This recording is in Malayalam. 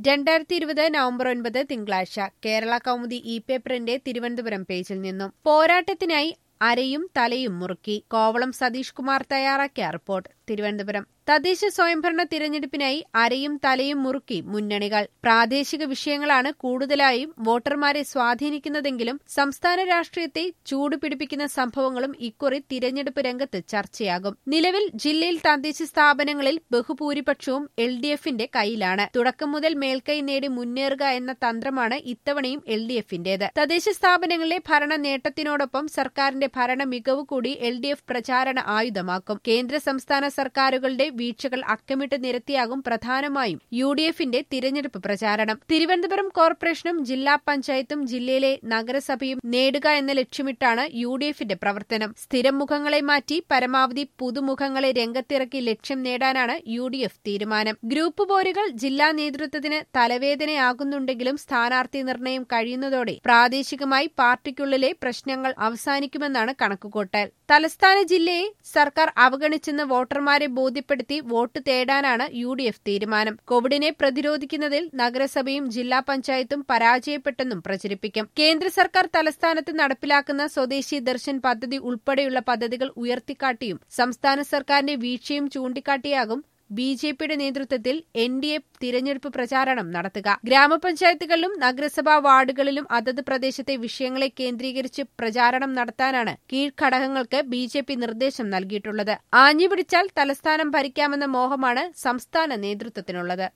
രണ്ടായിരത്തി ഇരുപത് നവംബർ ഒൻപത് തിങ്കളാഴ്ച കേരള കൗമുദി ഇ പേപ്പറിന്റെ തിരുവനന്തപുരം പേജിൽ നിന്നും പോരാട്ടത്തിനായി അരയും തലയും മുറുക്കി കോവളം സതീഷ് കുമാർ തയ്യാറാക്കിയ റിപ്പോർട്ട് തിരുവനന്തപുരം തദ്ദേശ സ്വയംഭരണ തിരഞ്ഞെടുപ്പിനായി അരയും തലയും മുറുക്കി മുന്നണികൾ പ്രാദേശിക വിഷയങ്ങളാണ് കൂടുതലായും വോട്ടർമാരെ സ്വാധീനിക്കുന്നതെങ്കിലും സംസ്ഥാന രാഷ്ട്രീയത്തെ ചൂടുപിടിപ്പിക്കുന്ന സംഭവങ്ങളും ഇക്കുറി തിരഞ്ഞെടുപ്പ് രംഗത്ത് ചർച്ചയാകും നിലവിൽ ജില്ലയിൽ തദ്ദേശ സ്ഥാപനങ്ങളിൽ ബഹുഭൂരിപക്ഷവും എൽ ഡി എഫിന്റെ കയ്യിലാണ് തുടക്കം മുതൽ മേൽക്കൈ നേടി മുന്നേറുക എന്ന തന്ത്രമാണ് ഇത്തവണയും എൽ ഡി എഫിന്റേത് തദ്ദേശ സ്ഥാപനങ്ങളിലെ ഭരണ നേട്ടത്തിനോടൊപ്പം സർക്കാരിന്റെ ഭരണ മികവ് കൂടി എൽ ഡി എഫ് പ്രചാരണ ആയുധമാക്കും കേന്ദ്ര സംസ്ഥാന സർക്കാരുകളുടെ വീഴ്ചകൾ അക്കമിട്ട് നിരത്തിയാകും പ്രധാനമായും യു ഡി എഫിന്റെ തിരഞ്ഞെടുപ്പ് പ്രചാരണം തിരുവനന്തപുരം കോർപ്പറേഷനും ജില്ലാ പഞ്ചായത്തും ജില്ലയിലെ നഗരസഭയും നേടുക എന്ന ലക്ഷ്യമിട്ടാണ് യു ഡി എഫിന്റെ പ്രവർത്തനം സ്ഥിരം മുഖങ്ങളെ മാറ്റി പരമാവധി പുതുമുഖങ്ങളെ രംഗത്തിറക്കി ലക്ഷ്യം നേടാനാണ് യു ഡി എഫ് തീരുമാനം ഗ്രൂപ്പ് പോരുകൾ ജില്ലാ നേതൃത്വത്തിന് തലവേദനയാകുന്നുണ്ടെങ്കിലും സ്ഥാനാർത്ഥി നിർണയം കഴിയുന്നതോടെ പ്രാദേശികമായി പാർട്ടിക്കുള്ളിലെ പ്രശ്നങ്ങൾ അവസാനിക്കുമെന്നാണ് കണക്കുകൂട്ടൽ തലസ്ഥാന ജില്ലയെ സർക്കാർ അവഗണിച്ചെന്ന് വോട്ടർമാരെ ബോധ്യപ്പെടുത്തി വോട്ട് തേടാനാണ് യു ഡി എഫ് തീരുമാനം കോവിഡിനെ പ്രതിരോധിക്കുന്നതിൽ നഗരസഭയും ജില്ലാ പഞ്ചായത്തും പരാജയപ്പെട്ടെന്നും പ്രചരിപ്പിക്കും കേന്ദ്ര സർക്കാർ തലസ്ഥാനത്ത് നടപ്പിലാക്കുന്ന സ്വദേശി ദർശൻ പദ്ധതി ഉൾപ്പെടെയുള്ള പദ്ധതികൾ ഉയർത്തിക്കാട്ടിയും സംസ്ഥാന സർക്കാരിന്റെ വീഴ്ചയും ചൂണ്ടിക്കാട്ടിയാകും ബി ജെ പിയുടെ നേതൃത്വത്തിൽ എൻ ഡി എ തിരഞ്ഞെടുപ്പ് പ്രചാരണം നടത്തുക ഗ്രാമപഞ്ചായത്തുകളിലും നഗരസഭാ വാർഡുകളിലും അതത് പ്രദേശത്തെ വിഷയങ്ങളെ കേന്ദ്രീകരിച്ച് പ്രചാരണം നടത്താനാണ് കീഴ്ഘടകങ്ങൾക്ക് ബി ജെ പി നിർദ്ദേശം നൽകിയിട്ടുള്ളത് ആഞ്ഞുപിടിച്ചാൽ തലസ്ഥാനം ഭരിക്കാമെന്ന മോഹമാണ് സംസ്ഥാന നേതൃത്വത്തിനുള്ളത്